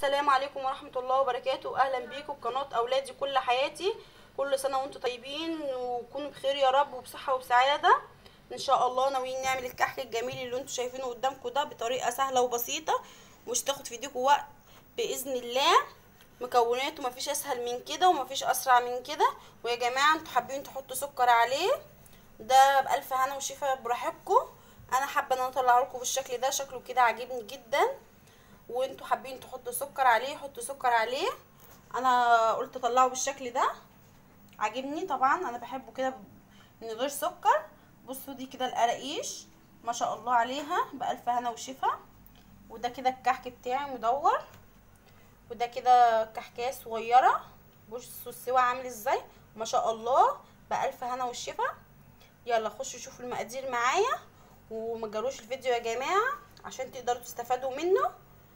السلام عليكم ورحمة الله وبركاته أهلا بيكم بقناة أولادي كل حياتي كل سنة وانتم طيبين وكونوا بخير يا رب وبصحة وبسعادة إن شاء الله ناويين نعمل الكحك الجميل اللي انتم شايفينه قدامكم ده بطريقة سهلة وبسيطة مش تاخد في ايديكم وقت بإذن الله مكوناته مفيش أسهل من كده ومفيش أسرع من كده ويا جماعة انتوا حابين تحطوا سكر عليه ده بألف هنا وشفا براحتكم أنا حابة إن أنا أطلعه لكم بالشكل ده شكله كده عاجبني جدا وانتوا حابين تحطوا سكر عليه حطوا سكر عليه انا قلت اطلعه بالشكل ده عاجبني طبعا انا بحبه كده من غير سكر بصوا دي كده القراقيش ما شاء الله عليها بألف هنا وشفا وده كده الكحك بتاعي مدور وده كده كحكايه صغيره بصوا السوا عامل ازاي ما شاء الله بألف هنا والشفا يلا خشوا شوفوا المقادير معايا وما تجروش الفيديو يا جماعه عشان تقدروا تستفادوا منه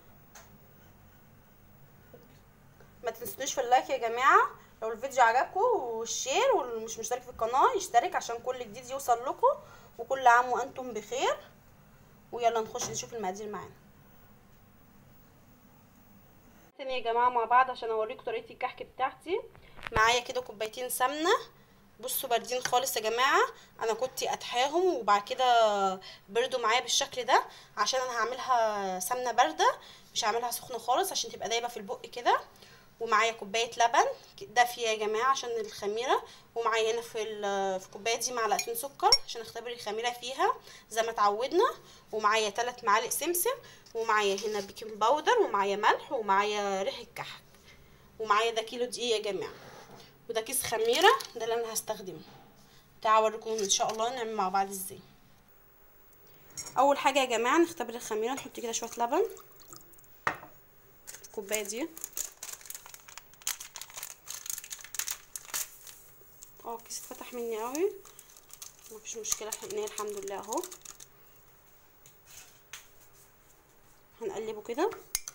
ما تنسونيش في اللايك يا جماعه لو الفيديو عجبكم والشير واللي مش مشترك في القناه يشترك عشان كل جديد يوصل لكم وكل عام وانتم بخير ويلا نخش نشوف المقادير معانا تاني يا جماعه مع بعض عشان اوريكم طريقه الكحك بتاعتي معايا كده كوبايتين سمنه بصوا باردين خالص يا جماعه انا كنت اتحاهم وبعد كده بردوا معايا بالشكل ده عشان انا هعملها سمنه بارده مش هعملها سخنه خالص عشان تبقى دايبه في البق كده ومعايا كوبايه لبن دافيه يا جماعه عشان الخميره ومعايا هنا في في الكوبايه دي معلقتين سكر عشان اختبر الخميره فيها زي ما اتعودنا ومعايا 3 معالق سمسم ومعايا هنا بيكنج باودر ومعايا ملح ومعايا ريحه كحك ومعايا ده كيلو دقيق يا جماعه وده كيس خميره ده اللي انا هستخدمه تعالوا اوريكم ان شاء الله نعمل مع بعض ازاي اول حاجه يا جماعه نختبر الخميره نحط كده شويه لبن الكوبايه دي اه الكيس اتفتح مني قوي مفيش مشكله حقناه الحمد لله اهو هنقلبه كده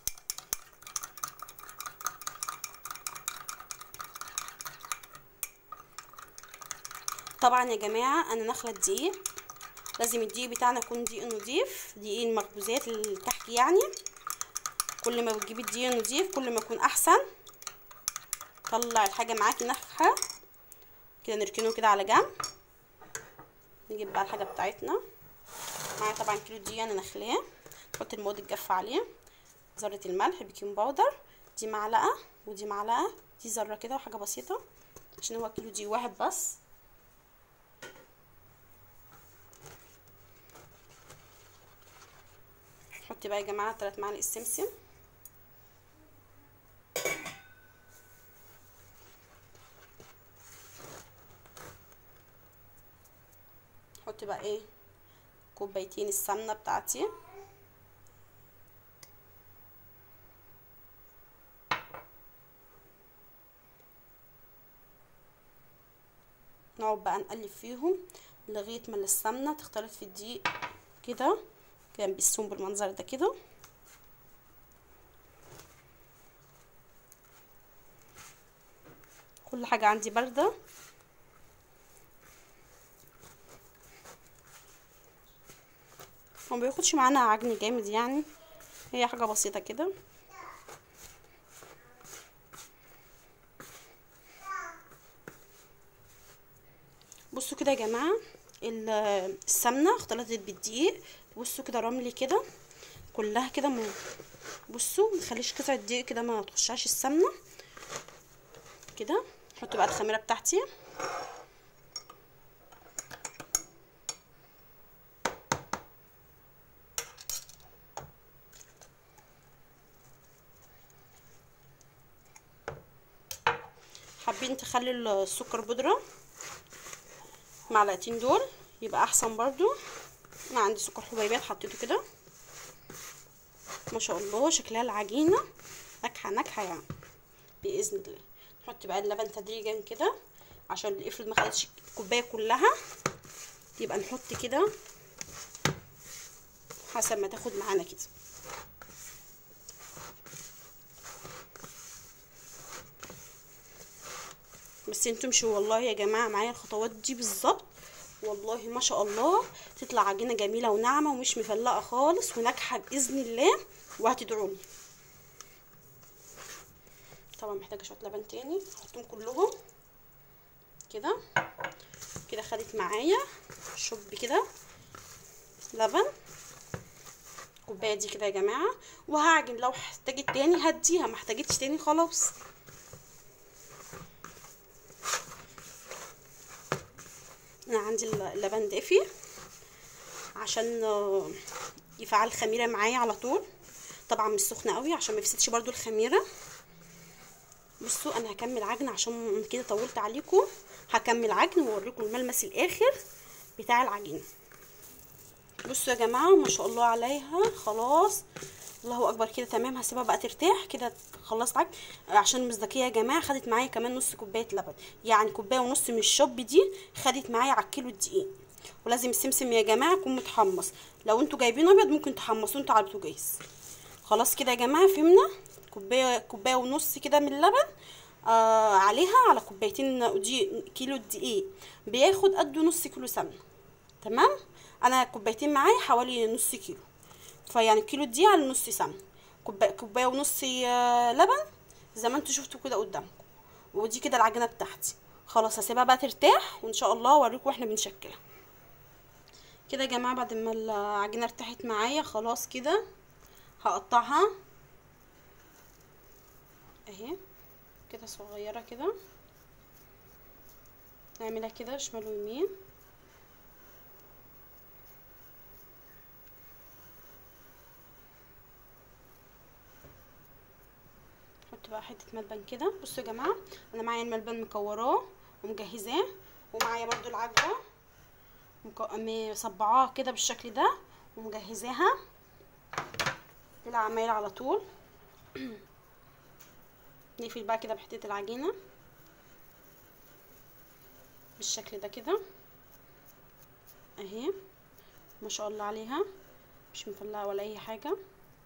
طبعا يا جماعه انا نخله الدقيق لازم الدقيق بتاعنا يكون دقيق نضيف دقيق المخبوزات الكحك يعني كل ما بتجيبي الدقيق نضيف كل ما يكون احسن طلع الحاجه معاكي ناجحه كده نركنه كده على جنب نجيب بقى الحاجه بتاعتنا معايا طبعا كيلو دقيق انا نخلاه نحط المواد الجافه عليه ذره الملح بيكنج باودر دي معلقه ودي معلقه دي ذره كده وحاجه بسيطه عشان هو كيلو دقيق واحد بس نحط بقى يا جماعه 3 معالق السمسم نحط بقى ايه كوبايتين السمنه بتاعتي نقعد بقى نقلب فيهم لغايه ما السمنه تختلط في الدقيق كده كده بيسون بالمنظر ده كده كل حاجه عندي بارده ما بياخدش معانا عجن جامد يعني هي حاجه بسيطه كده بصوا كده يا جماعه السمنه اختلطت بالدقيق بصوا كده رملي كده كلها كده م... بصوا مخليش قطعه دقيق كده ما تخشاش السمنه كده نحط بقى الخميره بتاعتي حابين تخلي السكر بودره معلقتين دول يبقى احسن برضو انا عندي سكر حبيبات حطيته كده ما شاء الله شكلها العجينه ناجحه ناجحه يعني باذن الله نحط بقى اللبن تدريجا كده عشان افرض ما خدتش الكوبايه كلها يبقى نحط كده حسب ما تاخد معانا كده بس انتم شو والله يا جماعه معايا الخطوات دي بالظبط والله ما شاء الله تطلع عجينه جميله وناعمه ومش مفلقه خالص وناجحه باذن الله وهتدعوني طبعا محتاجه شويه لبن تاني احطهم كلهم كده كده خدت معايا شوب كده لبن الكوبايه دي كده يا جماعه وهعجن لو احتاجت تاني هديها ما احتاجتش تاني خلاص انا عندي اللبن دافي عشان يفعل الخميره معايا على طول طبعا مش سخنه قوي عشان ما يفسدش برضو الخميره بصوا انا هكمل عجن عشان كده طولت عليكم هكمل عجن واوريكم الملمس الاخر بتاع العجينه بصوا يا جماعه ما شاء الله عليها خلاص الله اكبر كده تمام هسيبها بقى ترتاح كده خلصت عجن عشان مصداقيه يا جماعه خدت معايا كمان نص كوبايه لبن يعني كوبايه ونص من الشوب دي خدت معايا على الكيلو الدقيق ولازم السمسم يا جماعه يكون متحمص لو انتوا جايبين ابيض ممكن تحمصوه انتوا على البوتاجاز خلاص كده يا جماعه فهمنا كوبايه كوبايه ونص كده من اللبن آه عليها على كوبايتين دي كيلو دقيق بياخد قد نص كيلو سمنه تمام انا كوبايتين معايا حوالي نص كيلو فيعني كيلو دقيق على نص سمنه كوبايه كوبايه ونص لبن زي ما انتوا شفتوا كده قدامكم ودي كده العجينه بتاعتي خلاص هسيبها بقى ترتاح وان شاء الله اوريكم واحنا بنشكلها كده يا جماعه بعد ما العجينه ارتاحت معايا خلاص كده هقطعها اهي كده صغيره كده نعملها كده شمال ويمين نحط بقى حته ملبن كده بصوا يا جماعه انا معايا الملبن مكوراه ومجهزاه ومعايا برضو العجوه مصبعاه كده بالشكل ده ومجهزاها للعمايل على طول نقفل بقى كده بحته العجينه بالشكل ده كده اهي ما شاء الله عليها مش مفلقه ولا اي حاجه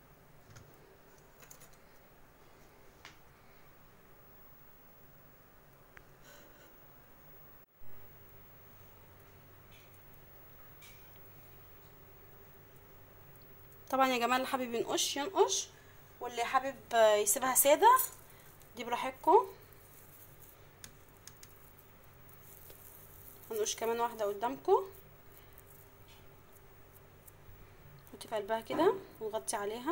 طبعا يا جماعه اللي حابب ينقش ينقش واللي حابب يسيبها ساده دي براحتكم هنقش كمان واحده قدامكم نحط في قلبها كده ونغطي عليها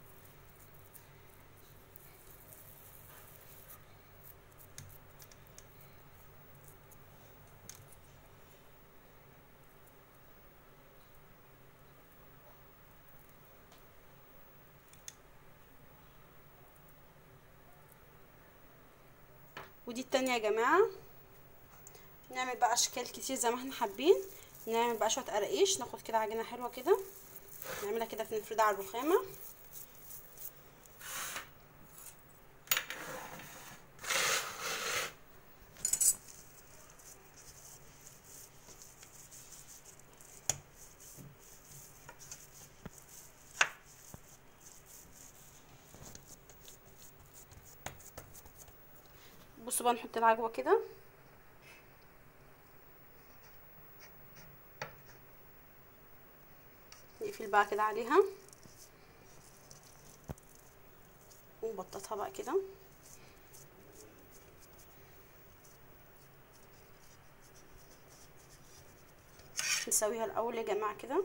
ودي التانية يا جماعة نعمل بقى اشكال كتير زي ما احنا حابين نعمل بقى شوية قراقيش ناخد كده عجينة حلوة كده نعملها كده نفردها على الرخامة بصوا بقى نحط العجوه كده نقفل بقى كده عليها ونبططها بقى كده نسويها الاول يا جماعه كده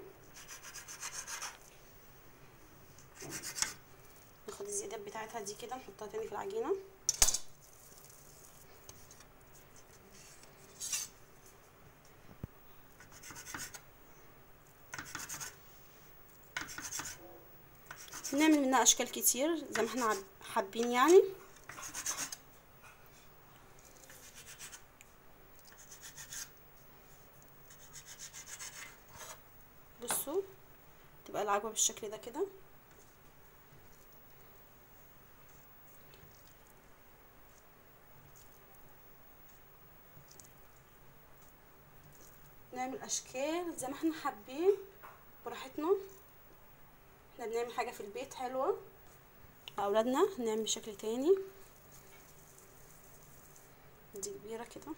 ناخد الزيادات بتاعتها دي كده نحطها تاني في العجينه نعمل منها اشكال كتير زي ما احنا حابين يعني بصوا تبقى العجوه بالشكل ده كده نعمل اشكال زي ما احنا حابين براحتنا احنا بنعمل حاجه في البيت حلوه اولادنا نعمل بشكل تاني دي كبيره كده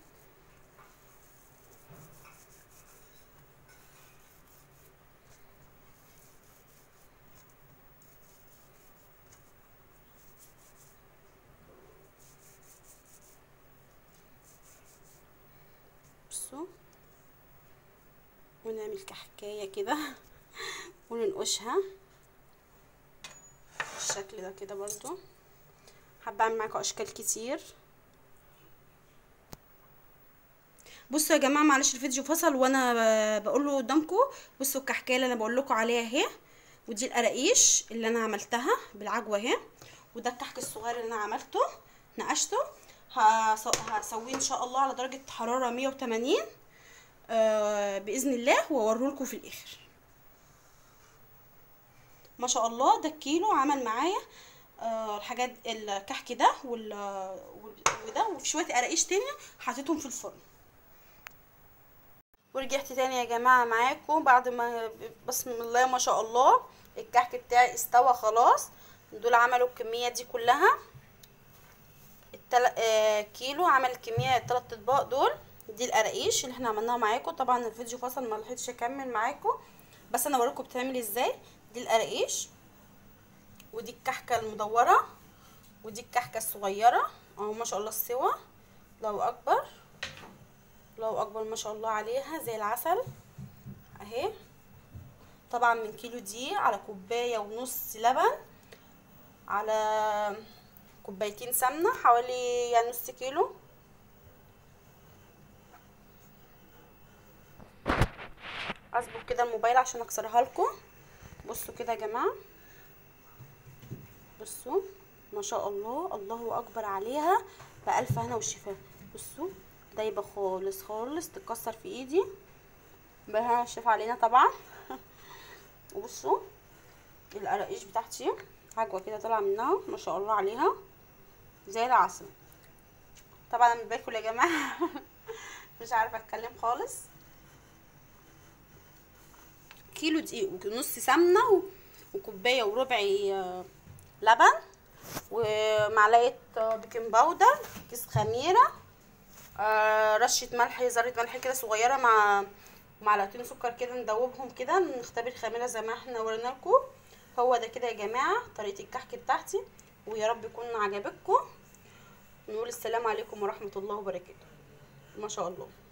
ونعمل كحكايه كده وننقشها بالشكل ده كده برضو حابه اعمل معاكم اشكال كتير بصوا يا جماعه معلش الفيديو فصل وانا بقول له قدامكم بصوا الكحكايه اللي انا بقول لكم عليها اهي ودي القراقيش اللي انا عملتها بالعجوه اهي وده الكحك الصغير اللي انا عملته نقشته هسويه ان شاء الله على درجه حراره 180 آه باذن الله واوريه لكم في الاخر ما شاء الله ده الكيلو عمل معايا آه الحاجات الكحك ده وال وده وفي شويه قراقيش تانية حطيتهم في الفرن ورجعت تاني يا جماعه معاكم بعد ما بسم الله ما شاء الله الكحك بتاعي استوى خلاص دول عملوا الكميه دي كلها التل... آه كيلو عمل الكميه الثلاث اطباق دول دي القراقيش اللي احنا عملناها معاكم طبعا الفيديو فصل ما لحقتش اكمل معاكم بس انا بوريكم بتعمل ازاي دي القراقيش ودي الكحكه المدوره ودي الكحكه الصغيره اهو ما شاء الله السوا الله اكبر الله اكبر ما شاء الله عليها زي العسل اهي طبعا من كيلو دي على كوبايه ونص لبن على كوبايتين سمنه حوالي يعني نص كيلو اظبط كده الموبايل عشان اكسرها لكم بصوا كده يا جماعه بصوا ما شاء الله الله اكبر عليها بألف هنا وشفاء بصوا دايبه خالص خالص تتكسر في ايدي بها الشفا علينا طبعا وبصوا القراقيش بتاعتي عجوه كده طالعه منها ما شاء الله عليها زي العسل طبعا انا باكل يا جماعه مش عارفه اتكلم خالص كيلو دقيق ونص سمنه وكوبايه وربع لبن ومعلقه بيكنج باودر كيس خميره آه رشه ملح ذره ملح كده صغيره مع معلقتين سكر كده ندوبهم كده نختبر الخميره زي ما احنا ورينا لكم هو ده كده يا جماعه طريقه الكحك بتاعتي ويا رب يكون عجبتكم نقول السلام عليكم ورحمه الله وبركاته ما شاء الله